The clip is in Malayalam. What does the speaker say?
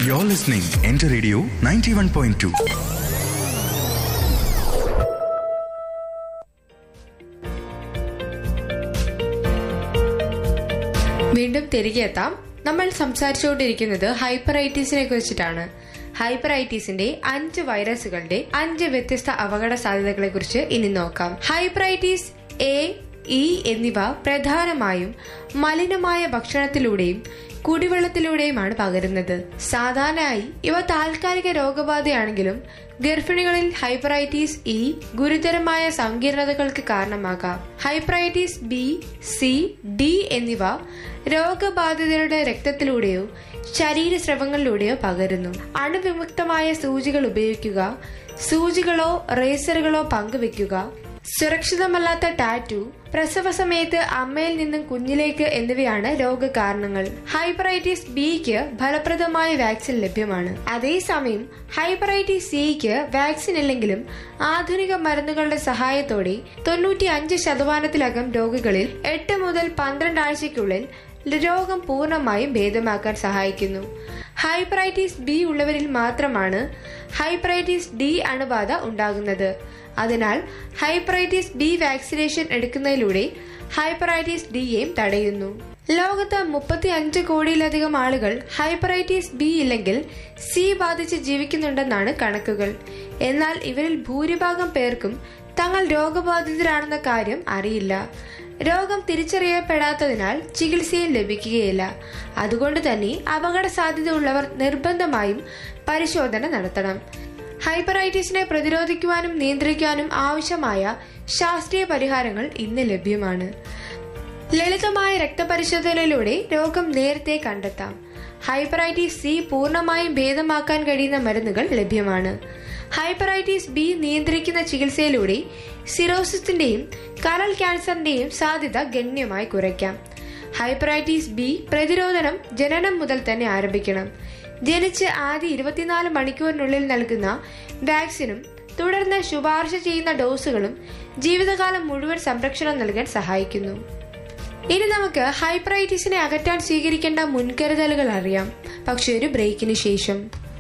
You're listening Enter Radio 91.2. വീണ്ടും തിരികെ എത്താം നമ്മൾ സംസാരിച്ചുകൊണ്ടിരിക്കുന്നത് ഹൈപ്പറൈറ്റീസിനെ കുറിച്ചിട്ടാണ് ഹൈപ്പറൈറ്റീസിന്റെ അഞ്ച് വൈറസുകളുടെ അഞ്ച് വ്യത്യസ്ത അപകട സാധ്യതകളെ കുറിച്ച് ഇനി നോക്കാം ഹൈപ്പറൈറ്റീസ് എ ഇ എന്നിവ പ്രധാനമായും മലിനമായ ഭക്ഷണത്തിലൂടെയും കുടിവെള്ളത്തിലൂടെയുമാണ് പകരുന്നത് സാധാരണയായി ഇവ താൽക്കാലിക രോഗബാധയാണെങ്കിലും ഗർഭിണികളിൽ ഹൈപ്പറൈറ്റീസ് ഇ ഗുരുതരമായ സങ്കീർണതകൾക്ക് കാരണമാകാം ഹൈപ്പറൈറ്റീസ് ബി സി ഡി എന്നിവ രോഗബാധിതരുടെ രക്തത്തിലൂടെയോ ശരീരസ്രവങ്ങളിലൂടെയോ പകരുന്നു അണുവിമുക്തമായ സൂചികൾ ഉപയോഗിക്കുക സൂചികളോ റേസറുകളോ പങ്കുവെക്കുക സുരക്ഷിതമല്ലാത്ത ടാറ്റു പ്രസവ സമയത്ത് അമ്മയിൽ നിന്നും കുഞ്ഞിലേക്ക് എന്നിവയാണ് രോഗകാരണങ്ങൾ ഹൈപ്പറൈറ്റിസ് ബിക്ക് ഫലപ്രദമായ വാക്സിൻ ലഭ്യമാണ് അതേസമയം ഹൈപ്പറൈറ്റിസ് സിക്ക് വാക്സിൻ ഇല്ലെങ്കിലും ആധുനിക മരുന്നുകളുടെ സഹായത്തോടെ തൊണ്ണൂറ്റി അഞ്ച് ശതമാനത്തിലകം രോഗികളിൽ എട്ട് മുതൽ പന്ത്രണ്ട് ആഴ്ചയ്ക്കുള്ളിൽ രോഗം പൂർണ്ണമായും ഭേദമാക്കാൻ സഹായിക്കുന്നു ഹൈപ്പറൈറ്റിസ് ബി ഉള്ളവരിൽ മാത്രമാണ് ഹൈപ്പറൈറ്റിസ് ഡി അണുബാധ ഉണ്ടാകുന്നത് അതിനാൽ ഹൈപ്പറൈറ്റിസ് ബി വാക്സിനേഷൻ എടുക്കുന്നതിലൂടെ ഹൈപ്പറൈറ്റിസ് ഡിയെയും തടയുന്നു ലോകത്ത് മുപ്പത്തി അഞ്ച് കോടിയിലധികം ആളുകൾ ഹൈപ്പറൈറ്റിസ് ബി ഇല്ലെങ്കിൽ സി ബാധിച്ച് ജീവിക്കുന്നുണ്ടെന്നാണ് കണക്കുകൾ എന്നാൽ ഇവരിൽ ഭൂരിഭാഗം പേർക്കും തങ്ങൾ രോഗബാധിതരാണെന്ന കാര്യം അറിയില്ല രോഗം തിരിച്ചറിയപ്പെടാത്തതിനാൽ ചികിത്സയും ലഭിക്കുകയില്ല അതുകൊണ്ട് തന്നെ അപകട സാധ്യത ഉള്ളവർ നിർബന്ധമായും പരിശോധന നടത്തണം ഹൈപ്പറൈറ്റിസിനെ പ്രതിരോധിക്കുവാനും നിയന്ത്രിക്കാനും ആവശ്യമായ ശാസ്ത്രീയ പരിഹാരങ്ങൾ ഇന്ന് ലഭ്യമാണ് ലളിതമായ രക്തപരിശോധനയിലൂടെ രോഗം നേരത്തെ കണ്ടെത്താം ഹൈപ്പറൈറ്റിസ് സി പൂർണ്ണമായും ഭേദമാക്കാൻ കഴിയുന്ന മരുന്നുകൾ ലഭ്യമാണ് ഹൈപ്പറൈറ്റിസ് ബി നിയന്ത്രിക്കുന്ന ചികിത്സയിലൂടെ സിറോസിസിന്റെയും കരൾ ക്യാൻസറിന്റെയും സാധ്യത ഗണ്യമായി കുറയ്ക്കാം ഹൈപ്പറൈറ്റിസ് ബി പ്രതിരോധനം ജനനം മുതൽ തന്നെ ആരംഭിക്കണം ജനിച്ച് ആദ്യ ഇരുപത്തിനാല് മണിക്കൂറിനുള്ളിൽ നൽകുന്ന വാക്സിനും തുടർന്ന് ശുപാർശ ചെയ്യുന്ന ഡോസുകളും ജീവിതകാലം മുഴുവൻ സംരക്ഷണം നൽകാൻ സഹായിക്കുന്നു ഇനി നമുക്ക് ഹൈപ്പറൈറ്റിസിനെ അകറ്റാൻ സ്വീകരിക്കേണ്ട മുൻകരുതലുകൾ അറിയാം പക്ഷെ ഒരു ബ്രേക്കിന് ശേഷം